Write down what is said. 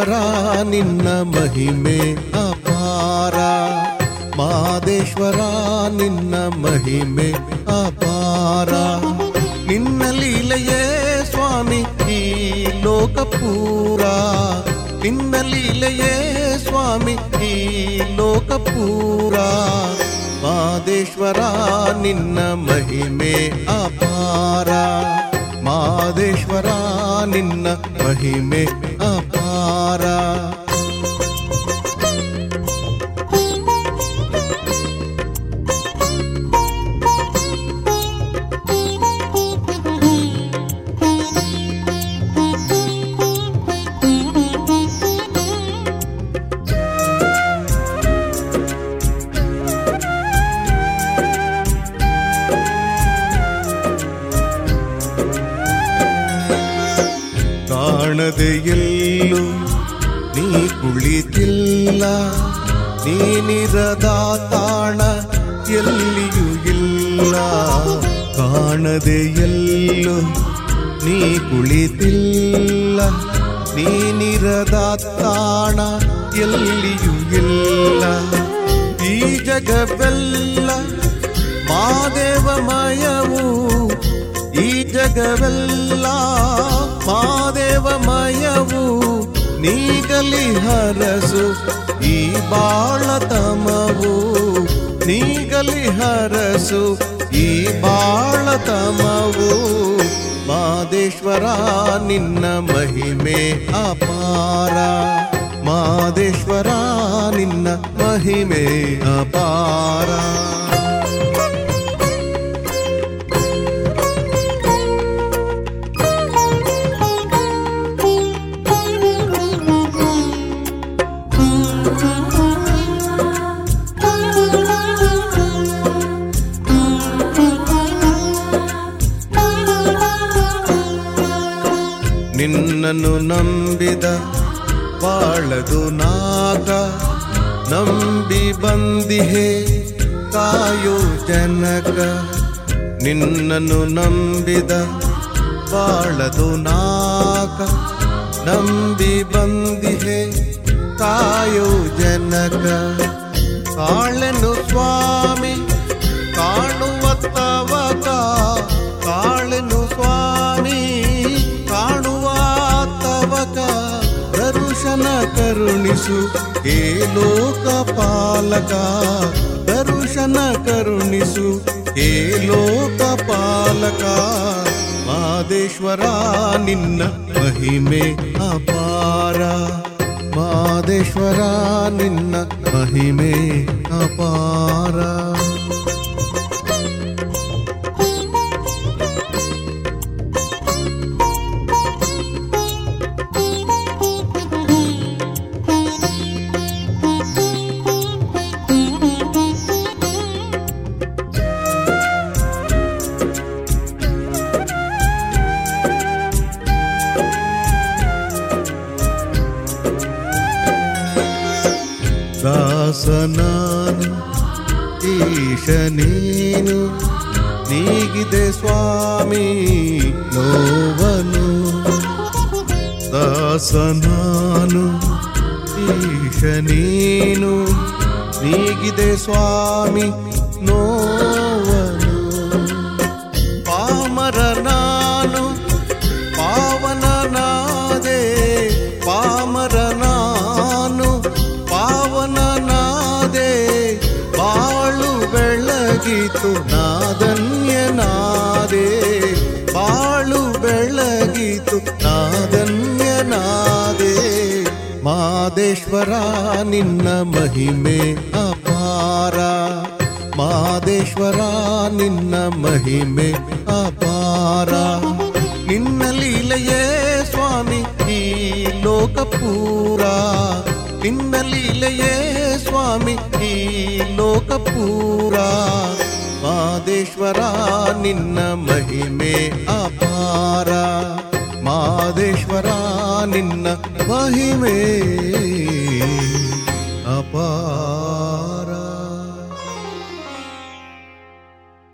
ಮಾದೇಶ್ವರ ನಿನ್ನ ಮಹಿಮೆ ಅಪಾರ ಮಾದೇಶ್ವರ ನಿನ್ನ ಮಹಿಮೆ ಅಪಾರ ನಿನ್ನ ಲೀಲೆಯೇ ಸ್ವಾಮಿ ಈ ಲೋಕ ಪೂರ ನಿನ್ನ ಲೀಲೆಯೇ ಸ್ವಾಮಿ ಈ ಲೋಕ ಪೂರ ಮಾದೇಶ್ವರ ನಿನ್ನ ಮಹಿಮೆ ಅಪಾರ ಮಾದೇಶ್ವರ ನಿನ್ನ ಮಹಿಮೆ ಅಪಾರ ಕಾಣದೆ ಎಲ್ಲೂ ನೀ ಕುಳಿತಿಲ್ಲ ನೀನಿರದ ತಾಣ ಎಲ್ಲಿಯೂ ಇಲ್ಲ ಕಾಣದೆ ಎಲ್ಲೂ ನೀ ಕುಳಿತಿಲ್ಲ ನೀನಿರದ ತಾಣ ಎಲ್ಲಿಯೂ ಇಲ್ಲ ಈ ಜಗವೆಲ್ಲ ಮಾದೇವಮಯವು ಈ ಜಗವೆಲ್ಲ ಮಾದೇವಮಯವು ನೀಗಲಿ ಹರಸು ಈ ಬಾಳತಮವು ನೀಗಲಿ ಹರಸು ಈ ಬಾಳತಮವು ಮಾದೇಶ್ವರ ನಿನ್ನ ಮಹಿಮೆ ಅಪಾರ ಮಾದೇಶ್ವರ ನಿನ್ನ ಮಹಿಮೆ ಅಪಾರ ನಿನ್ನನ್ನು ನಂಬಿದ ಬಾಳದು ನಾಗ ನಂಬಿ ಬಂದಿಹೆ ಕಾಯೋ ಜನಕ ನಿನ್ನನ್ನು ನಂಬಿದ ಬಾಳದು ನಾಗ ನಂಬಿ ಬಂದಿಹೆ ಕಾಯೋ ಜನಕ ಕಾಳೆನು ಸ್ವಾಮಿ ಕಾಣುವ ತವಕ ಕಾಳೆನು ಸ್ವಾಮಿ ಕಾಣುವ ತವಕ ದರುಶನ ಕರುಣಿಸು ಹೇ ಲೋಕ ಪಾಲಕ ದರುಶನ ಕರುಣಿಸು ಹೇ ಲೋಕ ಪಾಲಕ ಮಾದೇಶ್ವರ ನಿನ್ನ ಮಹಿಮೆ ಅಪಾರ ಮಾದೇಶ್ವರ ನಿನ್ನ ಮಹಿಮೆ ಅಪಾರ ದಾಸನಾನು ಈಶ ನೀನು ನೀಗಿದೆ ಸ್ವಾಮಿ ನೋವನು ದಾಸನಾನು ಈಶ ನೀನು ನೀಗಿದೆ ಸ್ವಾಮಿ ನೋವನು ಪಾಮರ ನಾನು ಪಾವನನಾದೆ ಪಾಮರ ನಾನು ಪಾವನನಾದೆ ಬಾಳು ಬೆಳಗಿತು ನಾದನ್ಯನಾದೆ ಬಾಳು ಬೆಳಗಿತು ನಾದನ್ಯನಾದೆ ಮಾದೇಶ್ವರ ನಿನ್ನ ಮಹಿಮೆ ಅಪಾರ ಮಾದೇಶ್ವರ ನಿನ್ನ ಮಹಿಮೆ ಅಪಾರ ನಿನ್ನ ಲೀಲೆಯೇ ಸ್ವಾಮಿ ಈ ಲೋಕ ಪೂರ ನಿನ್ನ ಲೀಲೆಯೇ ಸ್ವಾಮಿ ಈ ಲೋಕ ಪೂರ ಮಾದೇಶ್ವರ ನಿನ್ನ ಮಹಿಮೆ ಅಪಾರ ಮಾದೇಶ್ವರ ನಿನ್ನ ಮಹಿಮೆ ಅಪಾರ